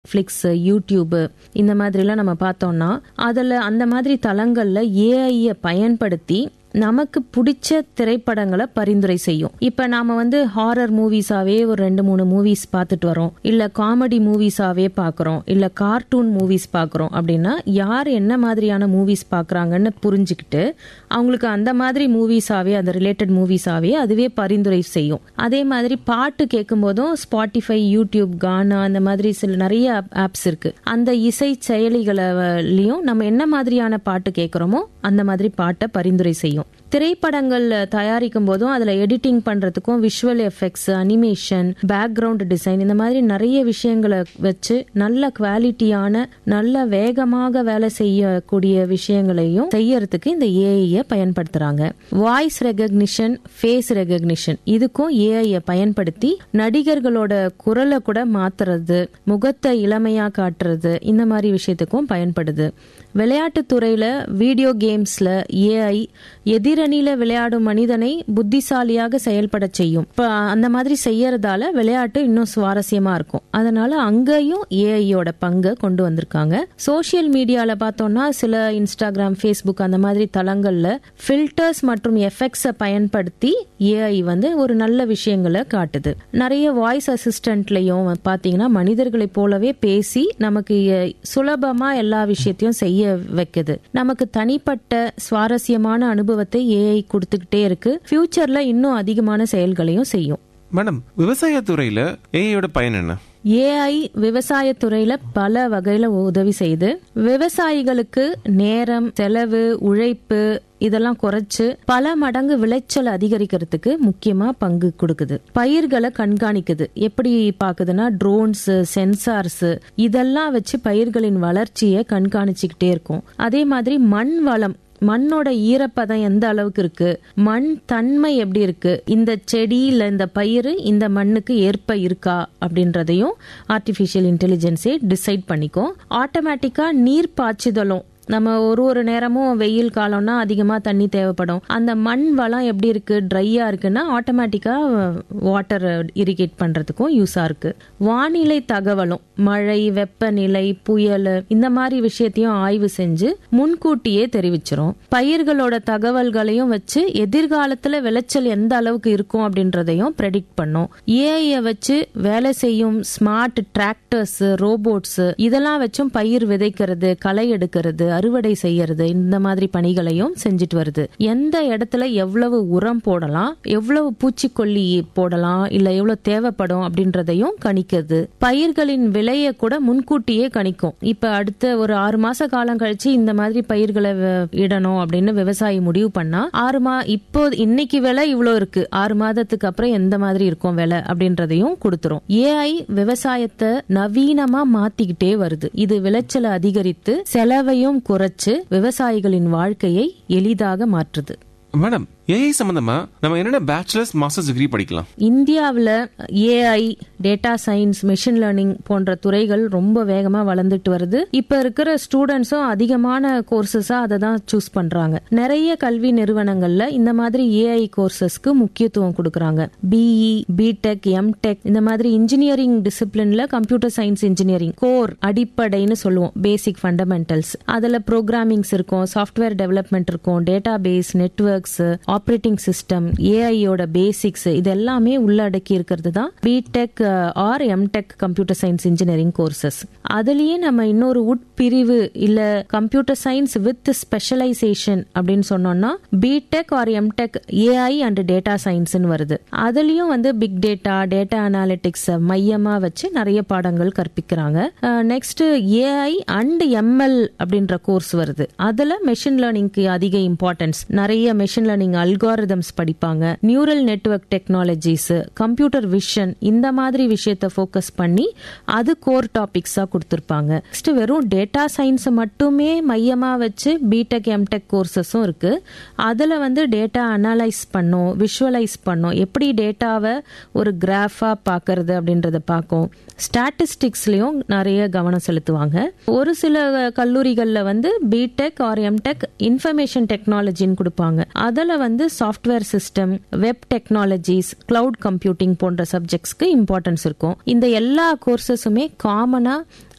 Netflix YouTube இந்த மாதிரிலாம் நம்ம பார்த்தோம்னா அதில் அந்த மாதிரி தளங்களில் ஏஐயை பயன்படுத்தி நமக்கு பிடிச்ச திரைப்படங்களை பரிந்துரை செய்யும் இப்ப நாம வந்து ஹாரர் மூவிஸாவே ஒரு ரெண்டு மூணு மூவிஸ் பார்த்துட்டு வரோம் இல்ல காமெடி மூவிஸாவே பாக்குறோம் இல்ல கார்ட்டூன் மூவிஸ் பாக்குறோம் அப்படின்னா யார் என்ன மாதிரியான மூவிஸ் பாக்குறாங்கன்னு புரிஞ்சுக்கிட்டு அவங்களுக்கு அந்த மாதிரி மூவிஸாவே அந்த ரிலேட்டட் மூவிஸாவே அதுவே பரிந்துரை செய்யும் அதே மாதிரி பாட்டு கேட்கும் போதும் ஸ்பாட்டிஃபை யூடியூப் கானா அந்த மாதிரி சில நிறைய ஆப்ஸ் இருக்கு அந்த இசை செயலிகளையும் நம்ம என்ன மாதிரியான பாட்டு கேட்குறோமோ அந்த மாதிரி பாட்டை பரிந்துரை செய்யும் திரைப்படங்கள் தயாரிக்கும் போதும் அதுல எடிட்டிங் பண்றதுக்கும் visual effects animation background design இந்த மாதிரி நிறைய விஷயங்களை வச்சு நல்ல குவாலிட்டியான நல்ல வேகமாக வேலை செய்யக்கூடிய விஷயங்களையும் செய்யறதுக்கு இந்த ஏஐய பயன்படுத்துறாங்க வாய்ஸ் ரெகக்னிஷன் ஃபேஸ் ரெகக்னிஷன் இதுக்கும் ஏஐய பயன்படுத்தி நடிகர்களோட குரலை கூட மாத்துறது முகத்தை இளமையா காட்டுறது இந்த மாதிரி விஷயத்துக்கும் பயன்படுது விளையாட்டு துறையில வீடியோ கேம்ஸ்ல ஏஐ எதிரணியில விளையாடும் மனிதனை புத்திசாலியாக செயல்பட செய்யும் இப்ப அந்த மாதிரி செய்யறதால விளையாட்டு இன்னும் சுவாரஸ்யமா இருக்கும் அதனால அங்கேயும் ஏஐயோட பங்கை கொண்டு வந்திருக்காங்க சோசியல் மீடியால பார்த்தோம்னா சில இன்ஸ்டாகிராம் ஃபேஸ்புக் அந்த மாதிரி தளங்கள்ல ஃபில்டர்ஸ் மற்றும் எஃபெக்ட்ஸை பயன்படுத்தி ஏஐ வந்து ஒரு நல்ல விஷயங்களை காட்டுது நிறைய வாய்ஸ் அசிஸ்டன்ட்லயும் பாத்தீங்கன்னா மனிதர்களைப் போலவே பேசி நமக்கு எ- சுலபமா எல்லா விஷயத்தையும் செய்ய வைக்குது நமக்கு தனிப்பட்ட சுவாரஸ்யமான அனுபவத்தை ஏஐ கொடுத்துக்கிட்டே இருக்கு ஃபியூச்சர்ல இன்னும் அதிகமான செயல்களையும் செய்யும் மேடம் விவசாயத்துறையில ஏஐயோட பயன் என்ன ஏஐ விவசாயத்துறையில பல வகையில உதவி செய்யுது விவசாயிகளுக்கு நேரம் செலவு உழைப்பு இதெல்லாம் குறைச்சு பல மடங்கு விளைச்சல் அதிகரிக்கிறதுக்கு முக்கியமா பங்கு கொடுக்குது பயிர்களை கண்காணிக்குது எப்படி பாக்குதுன்னா ட்ரோன்ஸ் சென்சார்ஸ் இதெல்லாம் வச்சு பயிர்களின் வளர்ச்சியை கண்காணிச்சுக்கிட்டே இருக்கும் அதே மாதிரி மண் வளம் மண்ணோட ஈரப்பதம் எந்த அளவுக்கு இருக்கு மண் தன்மை எப்படி இருக்கு இந்த செடி இல்ல இந்த பயிர் இந்த மண்ணுக்கு ஏற்ப இருக்கா அப்படின்றதையும் ஆர்டிஃபிஷியல் இன்டெலிஜென்ஸே டிசைட் பண்ணிக்கும் ஆட்டோமேட்டிக்கா நீர் பாய்ச்சுதலும் நம்ம ஒரு ஒரு நேரமும் வெயில் காலம்னா அதிகமா தண்ணி தேவைப்படும் அந்த மண் வளம் எப்படி இருக்கு ட்ரையா இருக்குன்னா ஆட்டோமேட்டிக்கா வாட்டர் இரிகேட் பண்றதுக்கும் யூஸா இருக்கு வானிலை தகவலும் மழை வெப்பநிலை புயல் இந்த மாதிரி விஷயத்தையும் ஆய்வு செஞ்சு முன்கூட்டியே தெரிவிச்சிரும் பயிர்களோட தகவல்களையும் வச்சு எதிர்காலத்துல விளைச்சல் எந்த அளவுக்கு இருக்கும் அப்படின்றதையும் ப்ரெடிக்ட் பண்ணும் ஏஐ வச்சு வேலை செய்யும் ஸ்மார்ட் டிராக்டர்ஸ் ரோபோட்ஸ் இதெல்லாம் வச்சும் பயிர் விதைக்கிறது களை எடுக்கிறது அறுவடை செய்யறது இந்த மாதிரி பணிகளையும் செஞ்சுட்டு வருது எந்த இடத்துல எவ்வளவு உரம் போடலாம் எவ்வளவு பூச்சிக்கொல்லி போடலாம் இல்ல எவ்வளவு தேவைப்படும் அப்படின்றதையும் கணிக்குது பயிர்களின் விலையை கூட முன்கூட்டியே கணிக்கும் இப்ப அடுத்த ஒரு ஆறு மாச காலம் கழிச்சு இந்த மாதிரி பயிர்களை வ- இடணும் அப்படின்னு விவசாயி முடிவு பண்ணா ஆறு மா இப்போ இன்னைக்கு விலை இவ்வளோ இருக்கு ஆறு மாதத்துக்கு அப்புறம் எந்த மாதிரி இருக்கும் விலை அப்படின்றதையும் கொடுத்துரும் ஏஐ விவசாயத்தை நவீனமா மாத்திக்கிட்டே வருது இது விளைச்சலை அதிகரித்து செலவையும் குறைச்சு விவசாயிகளின் வாழ்க்கையை எளிதாக மாற்றுது மேடம் ஏஐ சம்பந்தமா நம்ம என்னென்ன பேச்சுலர்ஸ் மாஸ்டர்ஸ் டிகிரி படிக்கலாம் இந்தியாவில் AI data science machine learning போன்ற துறைகள் ரொம்ப வேகமா வளர்ந்துட்டு வருது இப்ப இருக்கிற ஸ்டூடெண்ட்ஸும் அதிகமான கோர்சஸா அதை தான் சூஸ் பண்றாங்க நிறைய கல்வி நிறுவனங்கள்ல இந்த மாதிரி ஏஐ கோர்சஸ்க்கு முக்கியத்துவம் கொடுக்கறாங்க பிஇ பிடெக் எம்டெக் இந்த மாதிரி இன்ஜினியரிங் டிசிப்ளின்ல கம்ப்யூட்டர் சயின்ஸ் இன்ஜினியரிங் கோர் அடிப்படைன்னு சொல்லுவோம் பேசிக் ஃபண்டமெண்டல்ஸ் அதுல ப்ரோக்ராமிங்ஸ் இருக்கும் சாஃப்ட்வேர் டெவலப்மெண்ட் இருக்கும் database networks operating system ஏஐயோட பேசிக்ஸ் இது எல்லாமே உள்ளடக்கி இருக்கிறது தான் BTech or MTech computer science engineering courses அதுலயே நம்ம இன்னொரு உட்பிரிவு இல்ல கம்ப்யூட்டர் சயின்ஸ் வித் ஸ்பெஷலைசேஷன் அப்படின்னு சொன்னோம்னா BTech or MTech AI and data சயின்ஸ்னு வருது அதுலயும் வந்து பிக் டேட்டா டேட்டா அனாலிட்டிக்ஸ் மையமா வச்சு நிறைய பாடங்கள் கற்பிக்கிறாங்க நெக்ஸ்ட் ஏஐ அண்ட் எம்எல் அப்படின்ற கோர்ஸ் வருது அதுல மெஷின் லேர்னிங்க்கு அதிக இம்பார்ட்டன்ஸ் நிறைய மெஷின் லேர்னிங் அல்காரிதம்ஸ் படிப்பாங்க neural network technologies computer vision இந்த மாதிரி விஷயத்த ஃபோக்கஸ் பண்ணி அது கோர் டாபிக்ஸா கொடுத்திருப்பாங்க நெக்ஸ்ட் வெறும் டேட்டா சயின்ஸ் மட்டுமே மையமா வச்சு பிடெக் எம்டெக் கோர்சஸும் இருக்கு அதுல வந்து டேட்டா அனலைஸ் பண்ணும் விஷுவலைஸ் பண்ணும் எப்படி டேட்டாவை ஒரு கிராஃபா பார்க்கறது அப்படின்றத பார்க்கும் ஸ்டாட்டிஸ்டிக்ஸ்லயும் நிறைய கவனம் செலுத்துவாங்க ஒரு சில கல்லூரிகள்ல வந்து பிடெக் ஆர் எம்டெக் இன்ஃபர்மேஷன் டெக்னாலஜின்னு கொடுப்பாங்க அதுல வந்து software system web technologies cloud computing போன்ற சப்ஜெக்ட்ஸ்க்கு இம்பார்ட்டன்ஸ் இருக்கும் இந்த எல்லா கோர்சஸுமே காமனா